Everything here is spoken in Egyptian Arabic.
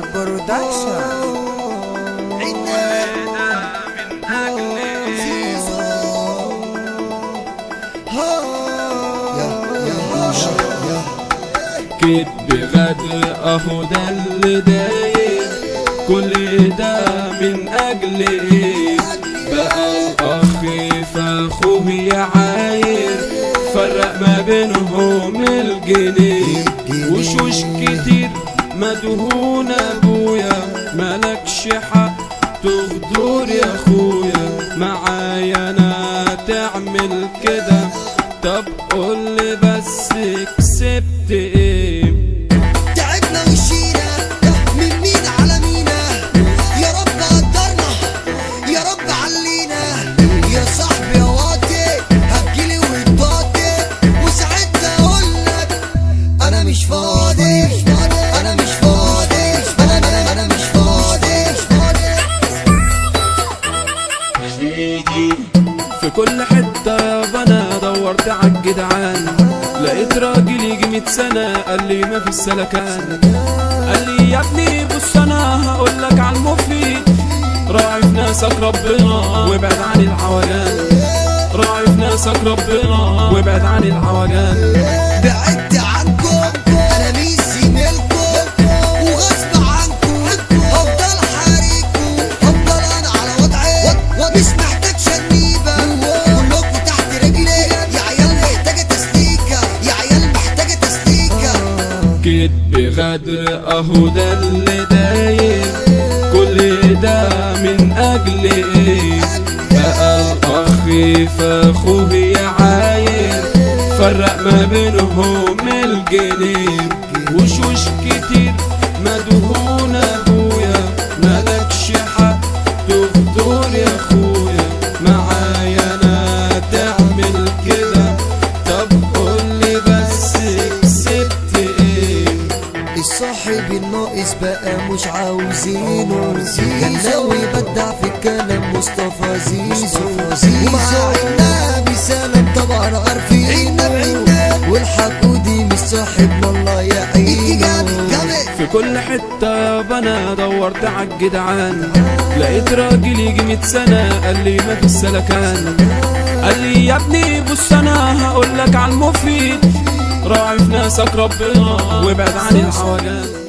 برودكشن كدب غدر اهو ده اللي داير كل ده من اجل ايه بقى الاخ فاخوه يعاير فرق ما بينهم الجنيه وشوش كتير مدهون ابويا ملكش حق تغدر يا اخويا معايا انا تعمل كده طب قولي بس كسبت ايه تعبنا وشينا من مين على مينا يا رب قدرنا يا رب علينا يا صاحبي يا واطي هتجيلي وتباطي وساعتها اقولك انا مش فاضي انا مش فاضي انا انا انا مش فاضي في كل حتة يابا انا دورت عالجدعان لقيت راجل يجي مية سنة قال لي ما في السلكان قال لي يا ابني بص انا هقولك على المفيد راعي في ناسك ربنا وابعد عن العوجان راعي في ناسك ربنا وابعد عن العوجان بعدت عنكم انا مش زميلكم وغصب عنكم هفضل حاريكم هفضل انا على وضعي مش محتاج شنيبه كلكم تحت رجلي يا عيال محتاجه تسليكه يا عيال محتاجه تسليكه كدب غدر اهو ده اللي داير كل ده من اجل ايه بقى الاخ فاخوه يعاير فرق ما بينهم الجنين وشوش كتير مدهون ابويا ملكش حق تغدر يا اخويا معايا انا تعمل كده طب قولي بس كسبت ايه الصاحب الناقص بقى مش عاوزينه جناوي بدع في الكلام مصطفى زيزو ومع النبي سلام طبعا عارفينه والحقودي مش صاحبنا الله يعينه في كل حتة يابا انا دورت عالجدعان لقيت راجل يجي مية سنة قال لي ما في السلكان قال لي يا ابني بص انا هقولك على المفيد راعي في ناسك ربنا وابعد عن العوجان